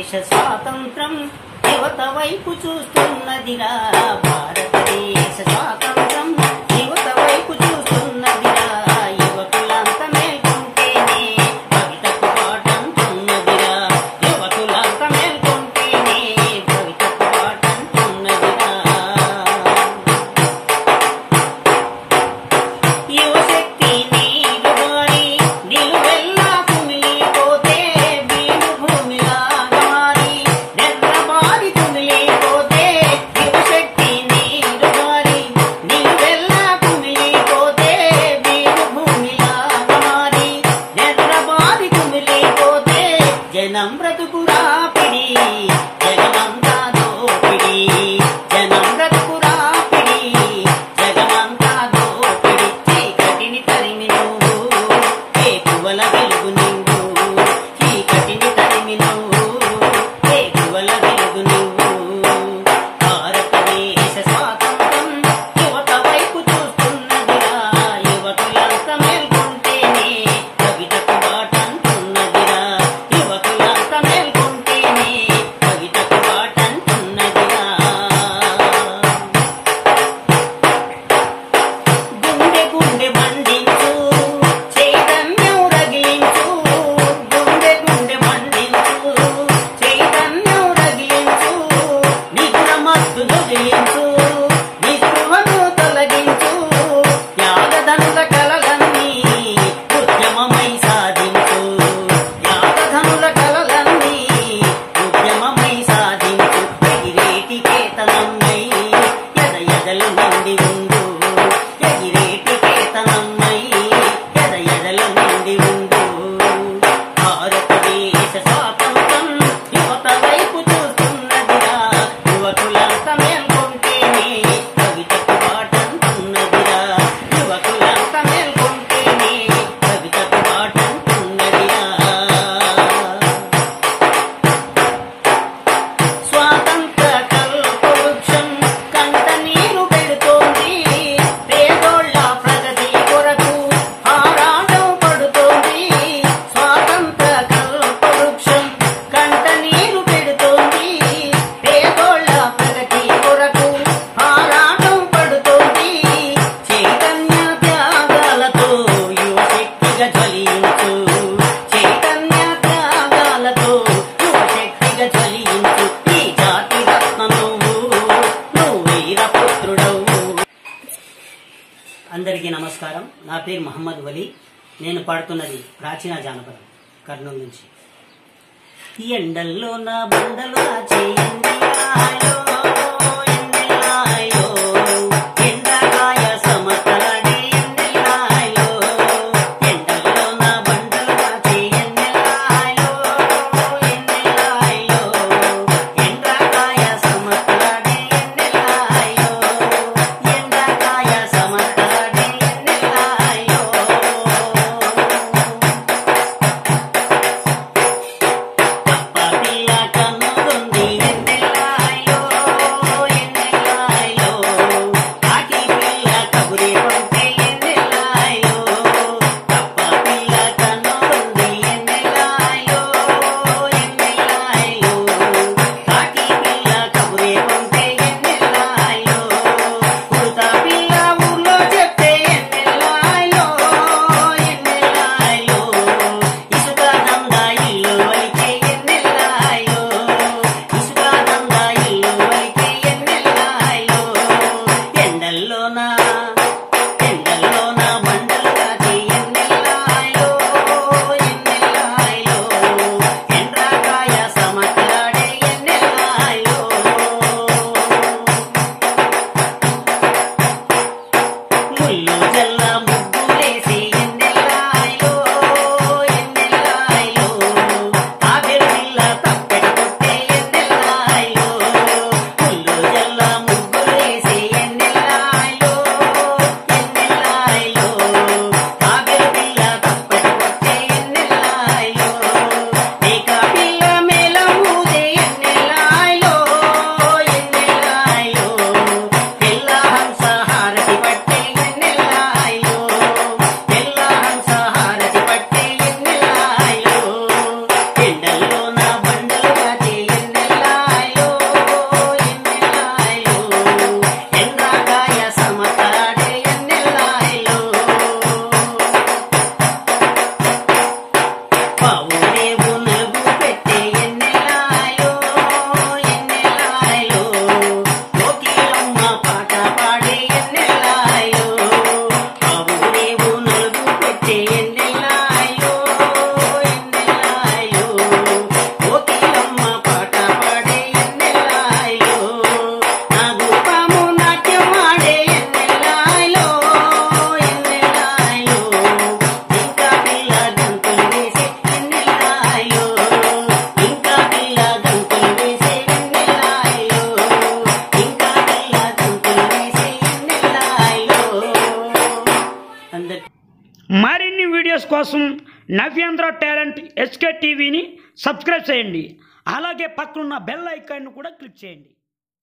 భారతదేశ స్వాతంత్రం యువత వైపు చూస్తున్నదిరా భారతదేశ స్వాతంత్రం యువత వైపు చూస్తున్నదిరా యువకులంతా మేల్కొంటేనే భవితకు పాటంటున్నదిరా యువకులంతా మేల్కొంటేనే భవితకు పాటంటున్నదిరా యువశక్తి నీరుగారి నిలువెల్లా కుమిలిపోతే భీము భూమిలాగా మారి నెర్రబారి కుమిలిపోతే యువశక్తి నీరుగారి నిలువెల్లా కుమిలిపోతే భీము భూమిలాగా మారి నెర్రబారి కుమిలిపోతే జనం బ్రతుకురా పిడి జగమంతా దోపిడి జనం బ్రతుకురా పిడి జగమంతా దోపిడి చీకటిని తరిమి నువ్వు ఏ పువ్వల వెలుగు నిండు చీకటిని తరిమి నువ్వు ఏ పువ్వల వెలుగు నువ్వు భారతదేశ స్వాతంత్రం యువత వైపు చూస్తున్నదిరా యువకులంతా మేల్కొంటేనే కవితకు బాటంటున్నదిరా యువకులంతా మేల్కొంటేనే కవితకు బాటంటున్నదిరా గుండె గుండె మండించు చైతన్యం రగిలించు గుండె గుండె మండించు చైతన్యం రగిలించు నిద్ర మత్తు దొరికించు నిస్పృహను తొలగించు త్యాగధనుల కలలన్నీ ఉద్యమమై సాధించు త్యాగధనుల కలలన్నీ ఉద్యమమై సాధించు ఎగిరేటి కేతనమ్మై ఎద ఎదలు నిండి ఉండు ఎగిరేటి కేతనమ్మై ఎద ఎదలు నిండి ఉండు భారతదేశ స్వాతంత్రం యువత వైపు చూస్తున్నదిరా యువకులంతా మేల్కొంటేనే కవితకు పాటంటున్నదిరా యువకులంతా మేల్కొంటేనే కవితకు పాటంటున్నదిరా స్వాతంత్ర కల్పవృక్షం కంట నీరు పెడుతోంది పేదోళ్ళ ప్రగతి కొరకు ఆరాటం పడుతోంది స్వాతంత్ర కల్పవృక్షం కంట నీరు పెడుతోంది పేదోళ్ళ ప్రగతి కొరకు ఆరాటం పడుతోంది చైతన్య త్యాగాలతో యువశక్తిగా జ్వలించు చైతన్య త్యాగాలతో యువశక్తిగా జ్వలించు ఈ జాతి రత్న నువ్వు నువ్వు వీరపుత్రుడవు అందరికీ నమస్కారం నా పేరు మహమ్మద్ వలీ నేను పాడుతున్నది ప్రాచీన జానపదం కర్నూలు నుంచి ఎండల్లో నా బండలు చేయండి ఆయో, ఎన్నెల్లాయో, ఎండగాయ సమతలడి ఎన్నెల్లాయో, ఎండల్లో నా బండలు చేయండిలాయో, ఎన్నెల్లాయో, ఎండగాయ సమతలడి ఎన్నెల్లాయో, ఎండగాయ సమతలడి ఎన్నెల్లాయో. పప్పపిల్ల కన్నుగుంది ఎన్నెల్లాయో మరిన్ని వీడియోస్ కోసం నవ్యాంధ్ర టాలెంట్ ఎస్కే టీవీని సబ్స్క్రైబ్ చేయండి అలాగే పక్కనున్న బెల్ ఐకాన్ను కూడా క్లిక్ చేయండి